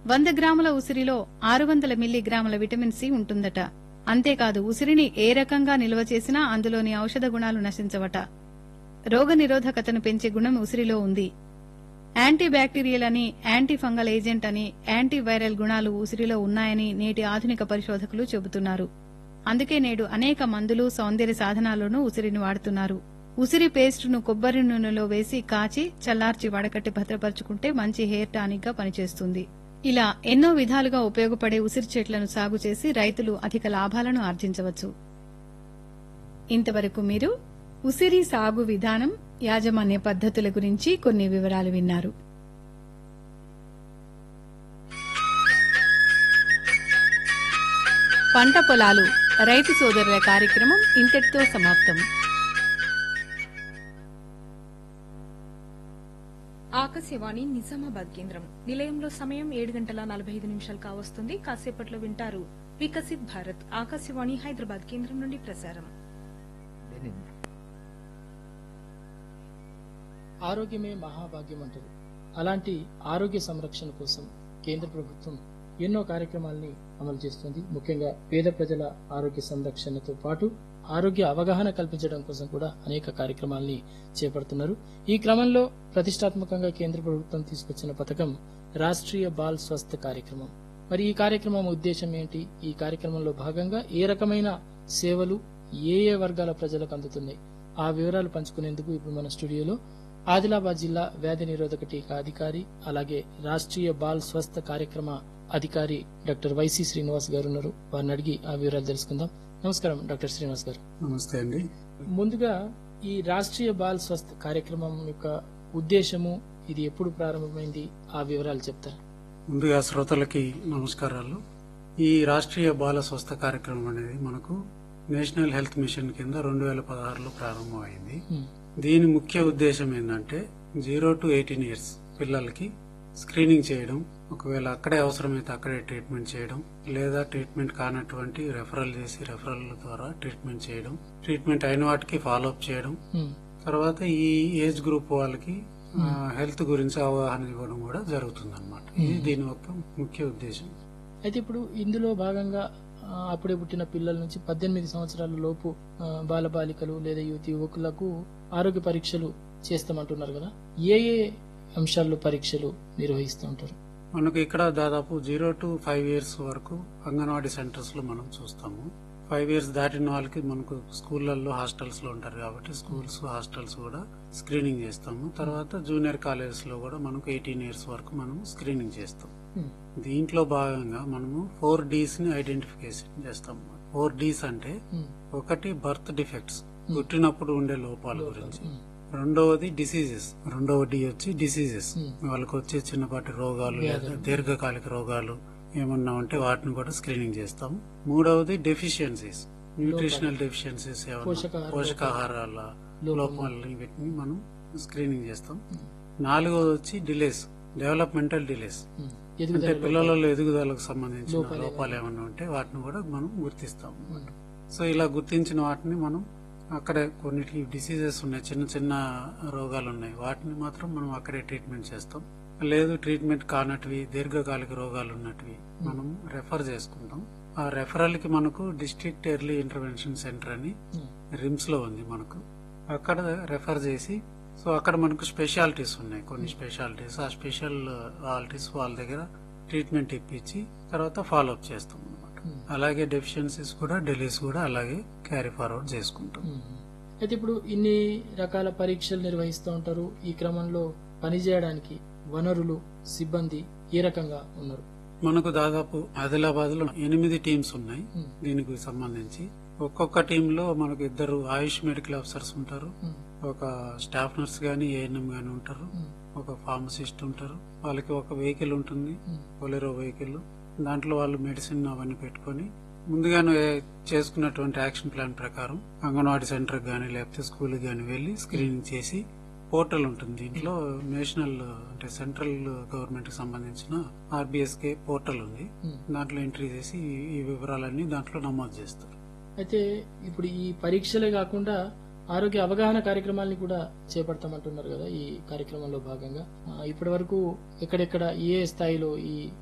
వంద గ్రాముల ఉసిరిలో ఆరు వందల మిల్లీగ్రాముల విటమిన్ సి ఉంటుందట అంతేకాదు ఉసిరిని ఏ రకంగా నిల్వ చేసినా అందులోని ఔషధ గుణాలు నశించవట రోగ నిరోధకతను పెంచే గుణం ఉసిరిలో ఉంది యాంటీ బ్యాక్టీరియల్ అని యాంటీ ఫంగల్ ఏజెంట్ అని యాంటీ వైరల్ గుణాలు ఉసిరిలో ఉన్నాయని నేటి ఆధునిక పరిశోధకులు చెబుతున్నారు అందుకే నేడు అనేక మందులు సౌందర్య సాధనాల్లోనూ ఉసిరిని వాడుతున్నారు ఉసిరి పేస్టును కొబ్బరి నూనెలో వేసి కాచి చల్లార్చి వడకట్టి భద్రపరుచుకుంటే మంచి హెయిర్ టానిక్ గా పనిచేస్తుంది ఇలా ఎన్నో విధాలుగా ఉపయోగపడే ఉసిరి చెట్లను సాగు చేసి రైతులు అధిక లాభాలను ఆర్జించవచ్చు ఇంతవరకు మీరు ఉసిరి సాగు విధానం యాజమాన్య పద్ధతుల గురించి కొన్ని వివరాలు విన్నారు పంట పొలాలు రైతు సోదరుల కార్యక్రమం ఇంతటితో సమాప్తం ఆకాశవాణి నిజామాబాద్ కేంద్రం నిలయంలో సమయం ఏడు గంటల నలభై ఐదు నిమిషాలు కావస్తుంది కాసేపట్లో వింటారు వికసిత్ భారత్ ఆకాశవాణి హైదరాబాద్ కేంద్రం నుండి ప్రసారం లెనిన్ ఆరోగ్యమే మహాభాగ్యం అంటారు అలాంటి ఆరోగ్య సంరక్షణ కోసం కేంద్ర ప్రభుత్వం ఎన్నో కార్యక్రమాల్ని అమలు చేస్తుంది ముఖ్యంగా పేద ప్రజల ఆరోగ్య సంరక్షణతో పాటు ఆరోగ్య అవగాహన కల్పించడం కోసం కూడా అనేక కార్యక్రమాల్ని చేపడుతున్నారు ఈ క్రమంలో ప్రతిష్టాత్మకంగా కేంద్ర ప్రభుత్వం తీసుకొచ్చిన పథకం రాష్ట్రీయ బాల్ స్వస్థ కార్యక్రమం మరి ఈ కార్యక్రమం ఉద్దేశం ఏంటి ఈ కార్యక్రమంలో భాగంగా ఏ రకమైన సేవలు ఏ ఏ వర్గాల ప్రజలకు అందుతున్నాయి ఆ వివరాలు పంచుకునేందుకు ఇప్పుడు మన స్టూడియోలో ఆదిలాబాద్ జిల్లా వ్యాధి నిరోధక టీకా అధికారి అలాగే రాష్ట్రీయ బాల్ స్వస్థ కార్యక్రమ అధికారి డాక్టర్ వైసి శ్రీనివాస్ గారు ఉన్నారు వారిని అడిగి ఆ వివరాలు తెలుసుకుందాం నమస్కారం డాక్టర్ శ్రీనివాస్ గారు నమస్తే అండి ముందుగా ఈ రాష్ట్రీయ బాల్ స్వస్థ కార్యక్రమం యొక్క ఉద్దేశము ఇది ఎప్పుడు ప్రారంభమైంది ఆ వివరాలు చెప్తారు ముందుగా శ్రోతలకి నమస్కారాలు ఈ రాష్ట్రీయ బాల స్వస్థ కార్యక్రమం అనేది మనకు నేషనల్ హెల్త్ మిషన్ కింద రెండు వేల పదహారులో ప్రారంభమైంది ఉమ్, దీని ముఖ్య ఉద్దేశం ఏంటంటే జీరో టు ఎయిటీన్ ఇయర్స్ పిల్లలకి స్క్రీనింగ్ చేయడం ఒకవేళ అక్కడే అవసరమైతే అక్కడే ట్రీట్మెంట్ చేయడం లేదా ట్రీట్మెంట్ కానటువంటి రెఫరల్ చేసి రెఫరల్ ద్వారా ట్రీట్మెంట్ చేయడం ట్రీట్మెంట్ అయిన వాటికి ఫాలో అప్ చేయడం ఉమ్, తర్వాత ఈ ఏజ్ గ్రూప్ వాళ్ళకి ఆ, హెల్త్ గురించి అవగాహన ఇవ్వడం కూడా జరుగుతుంది అనమాట ఇది దీని యొక్క ముఖ్య ఉద్దేశం అయితే ఇప్పుడు ఇందులో భాగంగా ఆ, అప్పుడే పుట్టిన పిల్లల నుంచి పద్దెనిమిది సంవత్సరాల లోపు ఆ, బాలబాలికలు లేదా యువతి యువకులకు ఆరోగ్య పరీక్షలు చేస్తామంటున్నారు కదా ఏ ఏ అంశాల్లో పరీక్షలు నిర్వహిస్తూ ఉంటారు మనకు ఇక్కడ దాదాపు జీరో టు ఫైవ్ ఇయర్స్ వరకు అంగన్వాడీ సెంటర్స్ లో మనం చూస్తాము ఫైవ్ ఇయర్స్ దాటిన వాళ్ళకి మనకు స్కూళ్ళల్లో హాస్టల్స్ లో ఉంటారు కాబట్టి స్కూల్స్ హాస్టల్స్ కూడా స్క్రీనింగ్ చేస్తాము తర్వాత జూనియర్ కాలేజెస్ లో కూడా మనకు ఎయిటీన్ ఇయర్స్ వరకు మనం స్క్రీనింగ్ చేస్తాం ఉమ్, దీంట్లో భాగంగా మనము ఫోర్ డీస్ ని ఐడెంటిఫికేషన్ చేస్తాం ఫోర్ డీస్ అంటే ఉమ్, ఒకటి బర్త్ డిఫెక్ట్స్ పుట్టినప్పుడు ఉండే లోపాల గురించి ఉమ్, రెండవది డిసీజెస్ రెండవ డి వచ్చి డిసీజెస్ Hmm. వాళ్ళకి వచ్చే చిన్నపాటి రోగాలు లేదా దీర్ఘకాలిక రోగాలు ఏమన్నా ఉంటే వాటిని కూడా స్క్రీనింగ్ చేస్తాం మూడవది డెఫిషియన్సీస్ న్యూట్రిషనల్ డెఫిషియన్సీస్ పోషకాహార పోషకాహారాల లోపాలు. లోపాలని వీటిని మనం స్క్రీనింగ్ చేస్తాం నాలుగవది వచ్చి డిలేస్ డెవలప్మెంటల్ డిలేస్ ఉమ్, అంటే ఎదుగుదల పిల్లలలో ఎదుగుదలకు సంబంధించిన లోపాలు లోపాలు ఏమైనా ఉంటే వాటిని కూడా మనం గుర్తిస్తాం అన్నమాట. సో ఇలా గుర్తించిన వాటిని మనం అక్కడే కొన్నిటికి డిసీజెస్ ఉన్నాయి చిన్న చిన్న రోగాలు ఉన్నాయి వాటిని మాత్రం మనం అక్కడే ట్రీట్మెంట్ చేస్తాం లేదు ట్రీట్మెంట్ కానటివి దీర్ఘకాలిక రోగాలు ఉన్నటివి మనం రెఫర్ చేసుకుంటాం ఆ రెఫరల్ కి మనకు డిస్ట్రిక్ట్ ఎర్లీ ఇంటర్వెన్షన్ సెంటర్ అని ఉమ్, రిమ్స్ లో ఉంది మనకు అక్కడ రెఫర్ చేసి సో అక్కడ మనకు స్పెషాలిటీస్ ఉన్నాయి కొన్ని స్పెషాలిటీస్ ఆ స్పెషాలిటీస్ వాళ్ళ దగ్గర ట్రీట్మెంట్ ఇప్పించి తర్వాత ఫాలో అప్ చేస్తాం అనమాట Hmm. అలాగే డెఫిషియన్సీస్ కూడా డెలీస్ కూడా అలాగే క్యారీ ఫార్వర్డ్ చేసుకుంటాం ఉమ్. అయితే ఇప్పుడు ఇన్ని రకాల పరీక్షలు నిర్వహిస్తూ ఉంటారు ఈ క్రమంలో పనిచేయడానికి వనరులు సిబ్బంది ఏ రకంగా ఉన్నారు మనకు దాదాపు ఆదిలాబాద్ లో ఎనిమిది టీమ్స్ ఉన్నాయి Hmm. దీనికి సంబంధించి ఒక్కొక్క టీమ్ లో మనకు ఇద్దరు ఆయుష్ మెడికల్ ఆఫీసర్స్ ఉంటారు ఉమ్, ఒక స్టాఫ్ నర్స్ గాని ఏఎన్ఎం గాని ఉంటారు ఉమ్, ఒక ఫార్మసిస్ట్ ఉంటారు వాళ్ళకి ఒక వెహికల్ ఉంటుంది ఉమ్, బొలెరో వెహికల్ దాంట్లో వాళ్ళు మెడిసిన్ అవన్నీ పెట్టుకొని ముందుగానే చేసుకున్నటువంటి యాక్షన్ ప్లాన్ ప్రకారం అంగన్వాడీ సెంటర్ గానీ లేకపోతే స్కూల్ గానీ వెళ్లి స్క్రీనింగ్ చేసి పోర్టల్ ఉంటుంది దీంట్లో నేషనల్ అంటే సెంట్రల్ గవర్నమెంట్ కి సంబంధించిన ఆర్బిఎస్కే పోర్టల్ ఉంది ఉమ్. దాంట్లో ఎంట్రీ చేసి ఈ- ఈ వివరాలన్నీ దాంట్లో నమోదు చేస్తారు అయితే ఇప్పుడు ఈ పరీక్షలే కాకుండా ఆరోగ్య అవగాహన కార్యక్రమాల్ని కూడా చేపడతామంటున్నారు కదా ఈ కార్యక్రమంలో భాగంగా ఇప్పటి వరకు ఎక్కడెక్కడ ఏ స్థాయిలో ఈ